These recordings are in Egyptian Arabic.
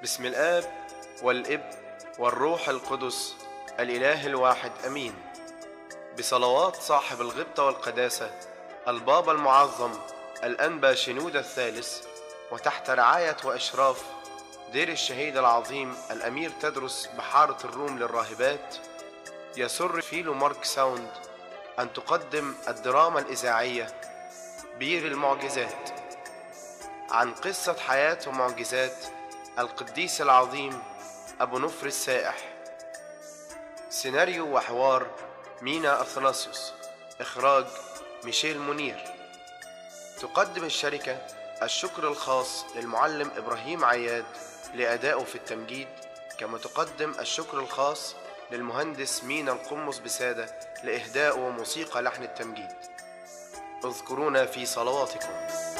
بسم الآب والابن والروح القدس الإله الواحد أمين بصلوات صاحب الغبطة والقداسة البابا المعظم الأنبا شنودة الثالث وتحت رعاية وإشراف دير الشهيد العظيم الأمير تدرس بحارة الروم للراهبات يسر فيلو مارك ساوند أن تقدم الدراما الإذاعية بير المعجزات عن قصة حياة ومعجزات القديس العظيم أبو نفر السائح سيناريو وحوار مينا أثناسيوس إخراج ميشيل منير تقدم الشركة الشكر الخاص للمعلم إبراهيم عياد لأدائه في التمجيد كما تقدم الشكر الخاص للمهندس مينا القمص بسادة لإهداء وموسيقى لحن التمجيد اذكرونا في صلواتكم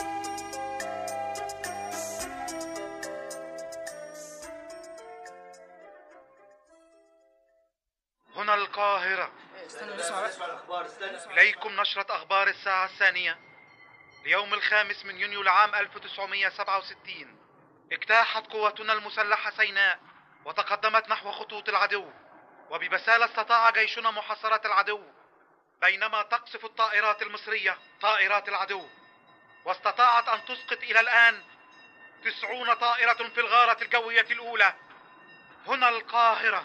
هنا القاهرة إليكم نشرة أخبار الساعة الثانية ليوم الخامس من يونيو العام 1967 اجتاحت قواتنا المسلحة سيناء وتقدمت نحو خطوط العدو وببسالة استطاع جيشنا محاصرة العدو بينما تقصف الطائرات المصرية طائرات العدو واستطاعت أن تسقط إلى الآن تسعون طائرة في الغارة الجوية الأولى هنا القاهرة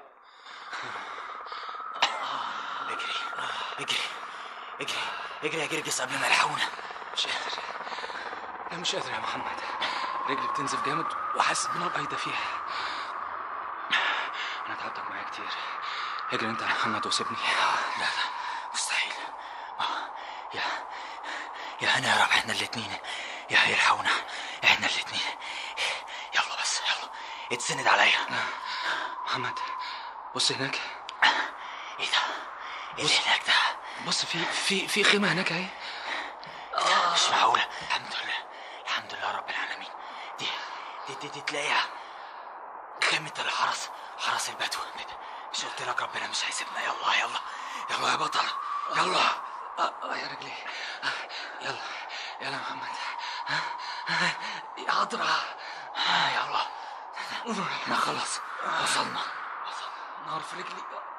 اجري اجري اجري اجري يا جرجس قبل ما يلحقونا مش قادر لا مش قادر يا محمد رجلي بتنزف جامد وحاسس بنار بايدة فيها انا تعبتك معايا كتير اجري انت يا محمد وسيبني لا لا مستحيل آه، يا يا انا يا رب احنا الاتنين يا هيلحقونا احنا الاتنين يلا بس يلا اتسند عليا محمد بص هناك ايه ده ايه اللي هناك ده بص في في في خيمة هناك اهي مش معقولة الحمد لله الحمد لله رب العالمين دي دي دي, دي تلاقيها خيمة الحرس حرس البدو مش قلت لك ربنا مش هيسيبنا يلا يلا يلا يا بطل يلا آه آه، يا رجلي آه، يلا يلا يا محمد آه، يا عذرا آه، يلا احنا خلاص وصلنا نار في رجلي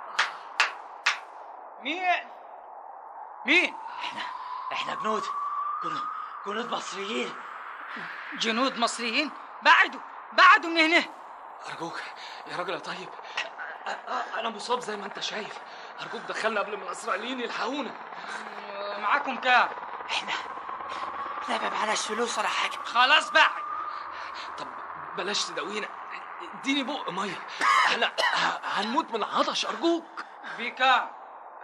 مين؟ مين؟ احنا احنا جنود جنود جنود مصريين جنود مصريين؟ بعدوا بعدوا من هنا أرجوك يا راجل يا طيب أ- أ- أنا مصاب زي ما أنت شايف أرجوك دخلنا قبل ما الإسرائيليين يلحقونا آه، معاكم كام؟ احنا احنا ما معناش فلوس ولا حاجة خلاص بعد طب بلاش تداوينا اديني بق مية احنا ه- هنموت من العطش أرجوك بكام؟